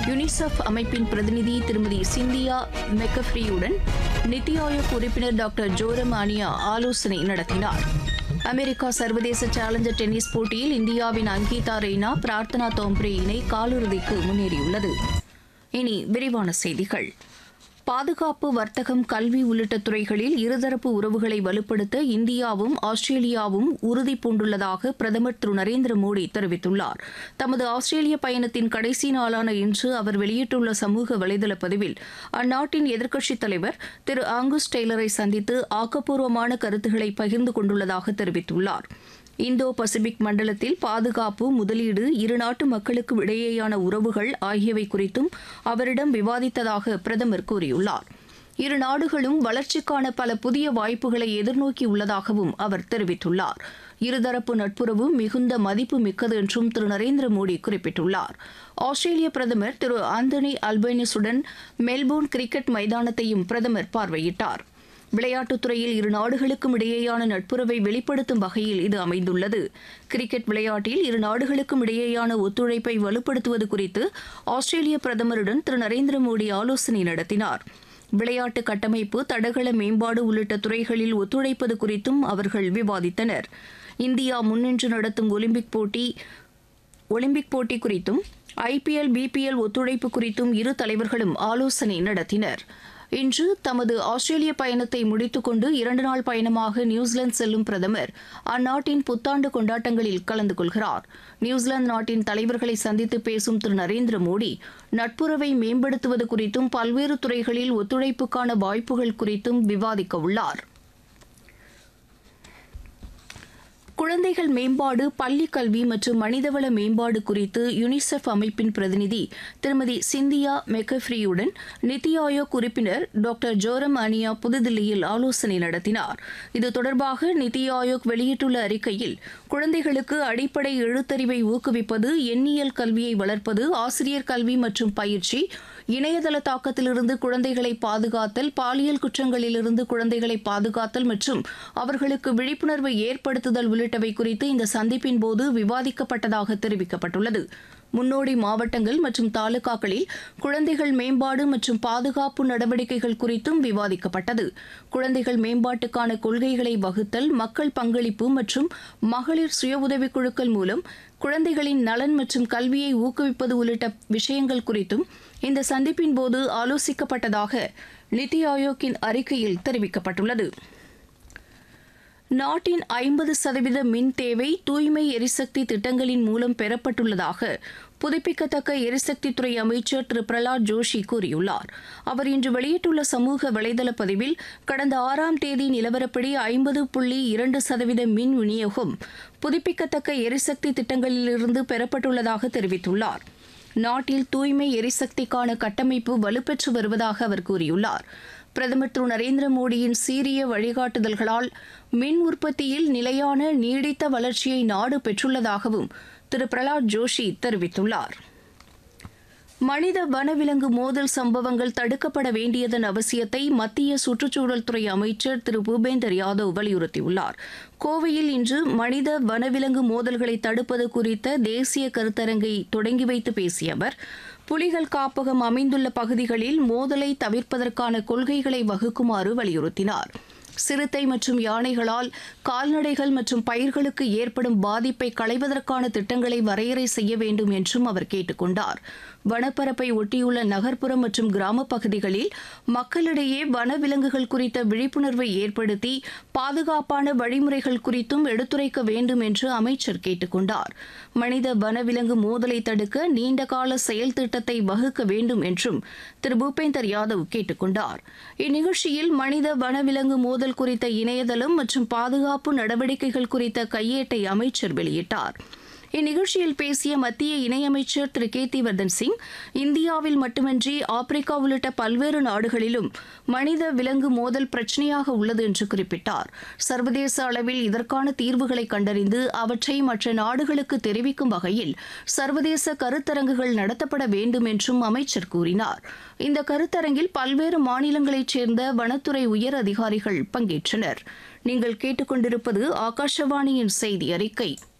UNICEF அமைப்பின் பிரதிநிதி திருமதி சிந்தியா மெக்கஃப்ரியுடன் நித்தி ஆயோக் உறுப்பினர் டாக்டர் ஜோரம் ஆனியா ஆலோசனை நடத்தினார் அமெரிக்கா சர்வதேச சேலஞ்சர் டென்னிஸ் போட்டியில் இந்தியாவின் அங்கீதா ரெய்னா பிரார்த்தனா தோம்ப்ரே இணை காலிறுதிக்கு முன்னேறியுள்ளது இனி விரிவான செய்திகள் பாதுகாப்பு வர்த்தகம் கல்வி உள்ளிட்ட துறைகளில் இருதரப்பு உறவுகளை வலுப்படுத்த இந்தியாவும் ஆஸ்திரேலியாவும் உறுதி பூண்டுள்ளதாக பிரதமர் திரு நரேந்திர மோடி தெரிவித்துள்ளார் தமது ஆஸ்திரேலிய பயணத்தின் கடைசி நாளான இன்று அவர் வெளியிட்டுள்ள சமூக வலைதள பதிவில் அந்நாட்டின் எதிர்க்கட்சித் தலைவர் திரு ஆங்கஸ் டெய்லரை சந்தித்து ஆக்கப்பூர்வமான கருத்துக்களை பகிர்ந்து கொண்டுள்ளதாக தெரிவித்துள்ளார் இந்தோ பசிபிக் மண்டலத்தில் பாதுகாப்பு முதலீடு இரு நாட்டு மக்களுக்கும் இடையேயான உறவுகள் ஆகியவை குறித்தும் அவரிடம் விவாதித்ததாக பிரதமர் கூறியுள்ளார் இரு நாடுகளும் வளர்ச்சிக்கான பல புதிய வாய்ப்புகளை எதிர்நோக்கியுள்ளதாகவும் அவர் தெரிவித்துள்ளார் இருதரப்பு நட்புறவு மிகுந்த மதிப்பு மிக்கது என்றும் திரு நரேந்திர மோடி குறிப்பிட்டுள்ளார் ஆஸ்திரேலிய பிரதமர் திரு ஆந்தனி அல்பைனிஸுடன் மெல்போர்ன் கிரிக்கெட் மைதானத்தையும் பிரதமர் பார்வையிட்டார் விளையாட்டுத் துறையில் இரு நாடுகளுக்கும் இடையேயான நட்புறவை வெளிப்படுத்தும் வகையில் இது அமைந்துள்ளது கிரிக்கெட் விளையாட்டில் இரு நாடுகளுக்கும் இடையேயான ஒத்துழைப்பை வலுப்படுத்துவது குறித்து ஆஸ்திரேலிய பிரதமருடன் திரு நரேந்திர மோடி ஆலோசனை நடத்தினார் விளையாட்டு கட்டமைப்பு தடகள மேம்பாடு உள்ளிட்ட துறைகளில் ஒத்துழைப்பது குறித்தும் அவர்கள் விவாதித்தனர் இந்தியா முன்னின்று நடத்தும் ஒலிம்பிக் போட்டி ஒலிம்பிக் போட்டி குறித்தும் ஐபிஎல் பிபிஎல் ஒத்துழைப்பு குறித்தும் இரு தலைவர்களும் ஆலோசனை நடத்தினர் இன்று தமது ஆஸ்திரேலிய பயணத்தை முடித்துக்கொண்டு இரண்டு நாள் பயணமாக நியூசிலாந்து செல்லும் பிரதமர் அந்நாட்டின் புத்தாண்டு கொண்டாட்டங்களில் கலந்து கொள்கிறார் நியூசிலாந்து நாட்டின் தலைவர்களை சந்தித்து பேசும் திரு நரேந்திர மோடி நட்புறவை மேம்படுத்துவது குறித்தும் பல்வேறு துறைகளில் ஒத்துழைப்புக்கான வாய்ப்புகள் குறித்தும் விவாதிக்க உள்ளார் குழந்தைகள் மேம்பாடு பள்ளி கல்வி மற்றும் மனிதவள மேம்பாடு குறித்து யுனிசெஃப் அமைப்பின் பிரதிநிதி திருமதி சிந்தியா மெக்கஃப்ரியுடன் நித்தி ஆயோக் உறுப்பினர் டாக்டர் ஜோரம் அனியா புதுதில்லியில் ஆலோசனை நடத்தினார் இது தொடர்பாக நித்தி ஆயோக் வெளியிட்டுள்ள அறிக்கையில் குழந்தைகளுக்கு அடிப்படை எழுத்தறிவை ஊக்குவிப்பது எண்ணியல் கல்வியை வளர்ப்பது ஆசிரியர் கல்வி மற்றும் பயிற்சி இணையதள தாக்கத்திலிருந்து குழந்தைகளை பாதுகாத்தல் பாலியல் குற்றங்களிலிருந்து குழந்தைகளை பாதுகாத்தல் மற்றும் அவர்களுக்கு விழிப்புணர்வை ஏற்படுத்துதல் உள்ளிட்டவை குறித்து இந்த சந்திப்பின் போது விவாதிக்கப்பட்டதாக தெரிவிக்கப்பட்டுள்ளது முன்னோடி மாவட்டங்கள் மற்றும் தாலுகாக்களில் குழந்தைகள் மேம்பாடு மற்றும் பாதுகாப்பு நடவடிக்கைகள் குறித்தும் விவாதிக்கப்பட்டது குழந்தைகள் மேம்பாட்டுக்கான கொள்கைகளை வகுத்தல் மக்கள் பங்களிப்பு மற்றும் மகளிர் சுய உதவிக் குழுக்கள் மூலம் குழந்தைகளின் நலன் மற்றும் கல்வியை ஊக்குவிப்பது உள்ளிட்ட விஷயங்கள் குறித்தும் இந்த சந்திப்பின் போது ஆலோசிக்கப்பட்டதாக நித்தி ஆயோக்கின் அறிக்கையில் தெரிவிக்கப்பட்டுள்ளது நாட்டின் ஐம்பது சதவீத மின் தேவை தூய்மை எரிசக்தி திட்டங்களின் மூலம் பெறப்பட்டுள்ளதாக புதுப்பிக்கத்தக்க எரிசக்தித்துறை அமைச்சர் திரு பிரலாத் ஜோஷி கூறியுள்ளார் அவர் இன்று வெளியிட்டுள்ள சமூக வலைதள பதிவில் கடந்த ஆறாம் தேதி நிலவரப்படி ஐம்பது புள்ளி இரண்டு சதவீத மின் விநியோகம் புதுப்பிக்கத்தக்க எரிசக்தி திட்டங்களிலிருந்து பெறப்பட்டுள்ளதாக தெரிவித்துள்ளார் நாட்டில் தூய்மை எரிசக்திக்கான கட்டமைப்பு வலுப்பெற்று வருவதாக அவர் கூறியுள்ளார் பிரதமர் திரு நரேந்திர மோடியின் சீரிய வழிகாட்டுதல்களால் மின் உற்பத்தியில் நிலையான நீடித்த வளர்ச்சியை நாடு பெற்றுள்ளதாகவும் திரு பிரலாத் ஜோஷி தெரிவித்துள்ளார் மனித வனவிலங்கு மோதல் சம்பவங்கள் தடுக்கப்பட வேண்டியதன் அவசியத்தை மத்திய சுற்றுச்சூழல் துறை அமைச்சர் திரு பூபேந்தர் யாதவ் வலியுறுத்தியுள்ளார் கோவையில் இன்று மனித வனவிலங்கு மோதல்களை தடுப்பது குறித்த தேசிய கருத்தரங்கை தொடங்கி வைத்து பேசிய அவர் புலிகள் காப்பகம் அமைந்துள்ள பகுதிகளில் மோதலை தவிர்ப்பதற்கான கொள்கைகளை வகுக்குமாறு வலியுறுத்தினார் சிறுத்தை மற்றும் யானைகளால் கால்நடைகள் மற்றும் பயிர்களுக்கு ஏற்படும் பாதிப்பை களைவதற்கான திட்டங்களை வரையறை செய்ய வேண்டும் என்றும் அவர் கேட்டுக்கொண்டார் வனப்பரப்பை ஒட்டியுள்ள நகர்ப்புறம் மற்றும் கிராமப் பகுதிகளில் மக்களிடையே வனவிலங்குகள் குறித்த விழிப்புணர்வை ஏற்படுத்தி பாதுகாப்பான வழிமுறைகள் குறித்தும் எடுத்துரைக்க வேண்டும் என்று அமைச்சர் கேட்டுக்கொண்டார் மனித வனவிலங்கு மோதலை தடுக்க நீண்டகால செயல் திட்டத்தை வகுக்க வேண்டும் என்றும் திரு பூபேந்தர் யாதவ் கேட்டுக்கொண்டார் இந்நிகழ்ச்சியில் மனித வனவிலங்கு மோதல் குறித்த இணையதளம் மற்றும் பாதுகாப்பு நடவடிக்கைகள் குறித்த கையேட்டை அமைச்சர் வெளியிட்டார் இந்நிகழ்ச்சியில் பேசிய மத்திய இணையமைச்சர் திரு கேத்திவர்தன் சிங் இந்தியாவில் மட்டுமின்றி ஆப்பிரிக்கா உள்ளிட்ட பல்வேறு நாடுகளிலும் மனித விலங்கு மோதல் பிரச்சினையாக உள்ளது என்று குறிப்பிட்டார் சர்வதேச அளவில் இதற்கான தீர்வுகளை கண்டறிந்து அவற்றை மற்ற நாடுகளுக்கு தெரிவிக்கும் வகையில் சர்வதேச கருத்தரங்குகள் நடத்தப்பட வேண்டும் என்றும் அமைச்சர் கூறினார் இந்த கருத்தரங்கில் பல்வேறு மாநிலங்களைச் சேர்ந்த வனத்துறை உயர் அதிகாரிகள் பங்கேற்றனர் நீங்கள் கேட்டுக்கொண்டிருப்பது ஆகாஷவாணியின் செய்தி அறிக்கை